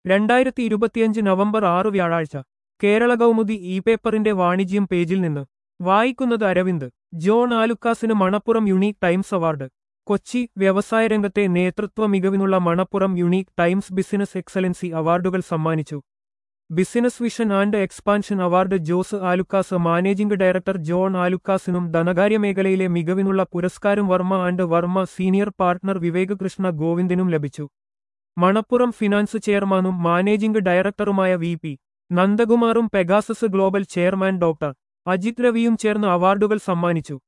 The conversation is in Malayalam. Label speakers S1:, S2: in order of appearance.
S1: രണ്ടായിരത്തി ഇരുപത്തിയഞ്ച് നവംബർ ആറ് വ്യാഴാഴ്ച കേരള കൗമുദി ഇ പേപ്പറിന്റെ വാണിജ്യം പേജിൽ നിന്ന് വായിക്കുന്നത് അരവിന്ദ് ജോൺ ആലുക്കാസിന് Manappuram unique times award Kochi വ്യവസായ രംഗത്തെ നേതൃത്വ മികവിനുള്ള Manappuram unique times business excellency അവാർഡുകൾ സമ്മാനിച്ചു business vision and expansion award Jose Alukkas managing director John ആലുക്കാസിനും ധനകാര്യ മേഖലയിലെ മികവിനുള്ള പുരസ്കാരം Varma and Varma senior partner Vivek Krishna ഗോവിന്ദനും ലഭിച്ചു മണപ്പുറം ഫിനാൻസ് ചെയർമാനും മാനേജിംഗ് ഡയറക്ടറുമായ വി പി നന്ദകുമാറും Pegasus global chairman doctor Ajith രവിയും ചേർന്ന് അവാർഡുകൾ സമ്മാനിച്ചു